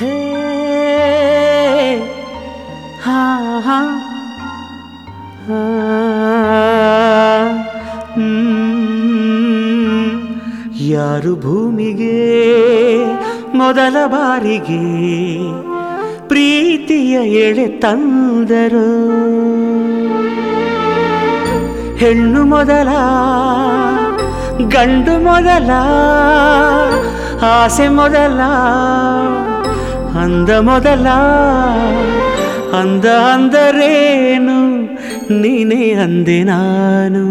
ಹೇ ಹಾ ಹಾ ಹಾ ಹ್ಮ್. ಯಾರು ಭೂಮಿಗೆ ಮೊದಲ ಬಾರಿಗೆ ಪ್ರೀತಿಯ ಎಳೆ ತಂದರು ಹೆಣ್ಣು ಮೊದಲ ಗಂಡು ಮೊದಲ ಆಸೆ ಮೊದಲ ಅಂದ ಮೊದಲ ಅಂದ ಅಂದರೇನು ನೀನೇ ಅಂದೆ ನಾನು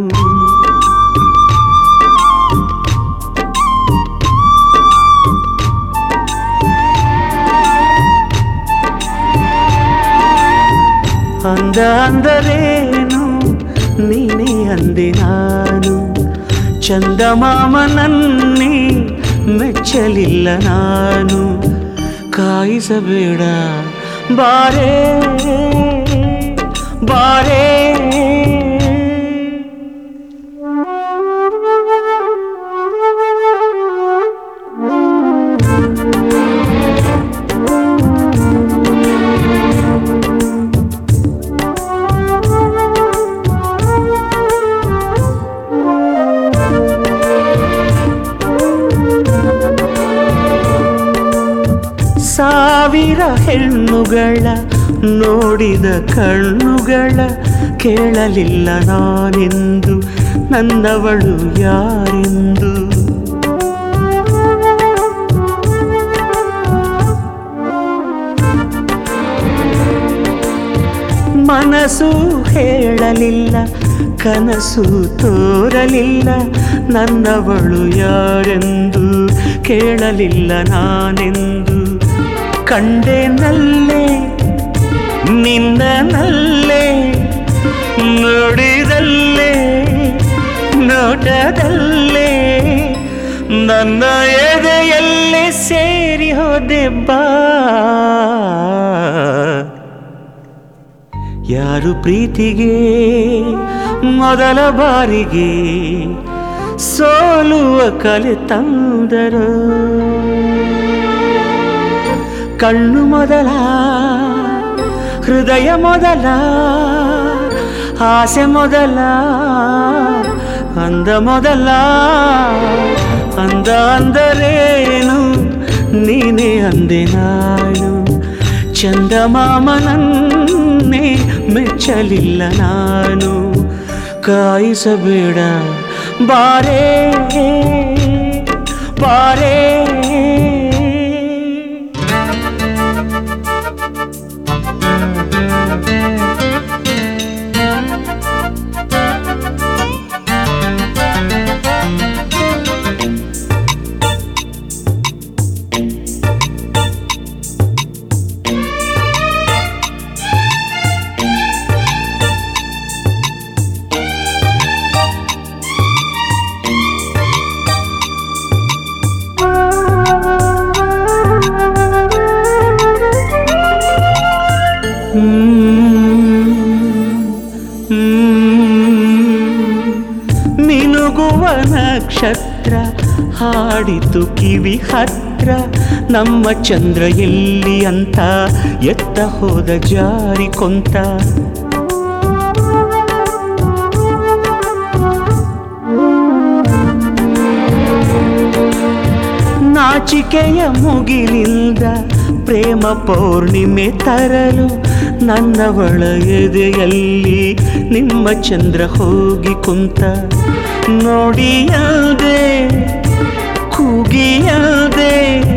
ಅಂದ ಅಂದರೇನು ನೀನೇ ಅಂದೆ ನಾನು ಚಂದಮಾಮನನ್ನೇ ಮೆಚ್ಚಲಿಲ್ಲ ನಾನು ಕಾಯಿಸಬೇಡ ಬಾರೇ ಬಾರೇ ಸಾವಿರ ಹೆಣ್ಣುಗಳ ನೋಡಿದ ಕಣ್ಣುಗಳ ಕೇಳಲಿಲ್ಲ ನಾನೆಂದು ನನ್ನವಳು ಯಾರೆಂದು ಮನಸ್ಸು ಹೇಳಲಿಲ್ಲ ಕನಸು ತೋರಲಿಲ್ಲ ನನ್ನವಳು ಯಾರೆಂದು ಕೇಳಲಿಲ್ಲ ನಾನೆಂದು ಕಂಡೆನಲ್ಲೇ ನಿನ್ನನಲ್ಲೇ ನೋಡಿದಲ್ಲೇ ನೋಟದಲ್ಲೇ ನನ್ನ ಎದೆಯಲ್ಲೇ ಸೇರಿ ಹೋದೆ ಬಾ ಯಾರು ಪ್ರೀತಿಗೆ ಮೊದಲ ಬಾರಿಗೆ ಸೋಲುವ ಕಲೆ ತಂದರು ಕಣ್ಣು ಮೊದಲ ಹೃದಯ ಮೊದಲ ಆಸೆ ಮೊದಲ ಅಂದ ಮೊದಲ ಅಂದ ಅಂದರೇನು ನೀನೇ ಅಂದೆ ನಾನು ಚಂದಮಾಮನನ್ನೇ ಮೆಚ್ಚಲಿಲ್ಲ ನಾನು ಕಾಯಿಸಬೇಡ ಬಾರೇ ಬಾರೇ ಮಿನುಗುವ ನಕ್ಷತ್ರ ಹಾಡಿತು ಕಿವಿ ಹತ್ರ ನಮ್ಮ ಚಂದ್ರ ಎಲ್ಲಿ ಅಂತ ಎತ್ತ ಹೋದ ಜಾರಿ ಕೊಂತ ನಾಚಿಕೆಯ ಮುಗಿಲಿಂದ ಪ್ರೇಮ ಪೌರ್ಣಿಮೆ ತರಲು ನನ್ನವಳ ಎದೆಯಲ್ಲಿ ನಿಮ್ಮ ಚಂದ್ರ ಹೋಗಿ ಕುಂತ ನೋಡಿಯದೆ ಕೂಗಿಯದೆ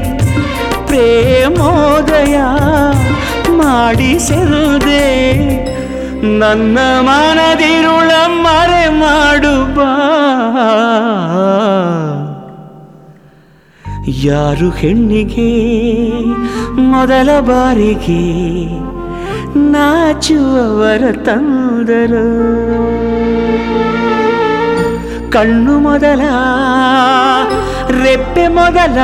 ಪ್ರೇಮೋದಯ ಮಾಡಿಸದೆ ನನ್ನ ಮನದಿರುಳ ಮರೆ ಮಾಡುವ ಯಾರು ಹೆಣ್ಣಿಗೆ ಮೊದಲ ಬಾರಿಗೆ ನಾಚುವವರ ತಂದರು ಕಣ್ಣು ಮೊದಲ ರೆಪ್ಪೆ ಮೊದಲ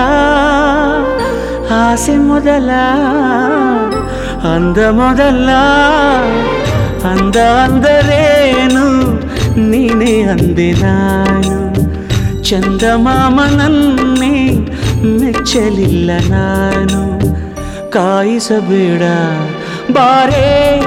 ಆಸೆ ಮೊದಲ ಅಂದ ಮೊದಲ ಅಂದ ಅಂದರೇನು ನೀನೇ ಅಂದೆ ನಾನು ಚಂದಮಾಮನನ್ನೇ ಮೆಚ್ಚಲಿಲ್ಲ ನಾನು ಕಾಯಿಸಬೇಡ ಬಾರೇ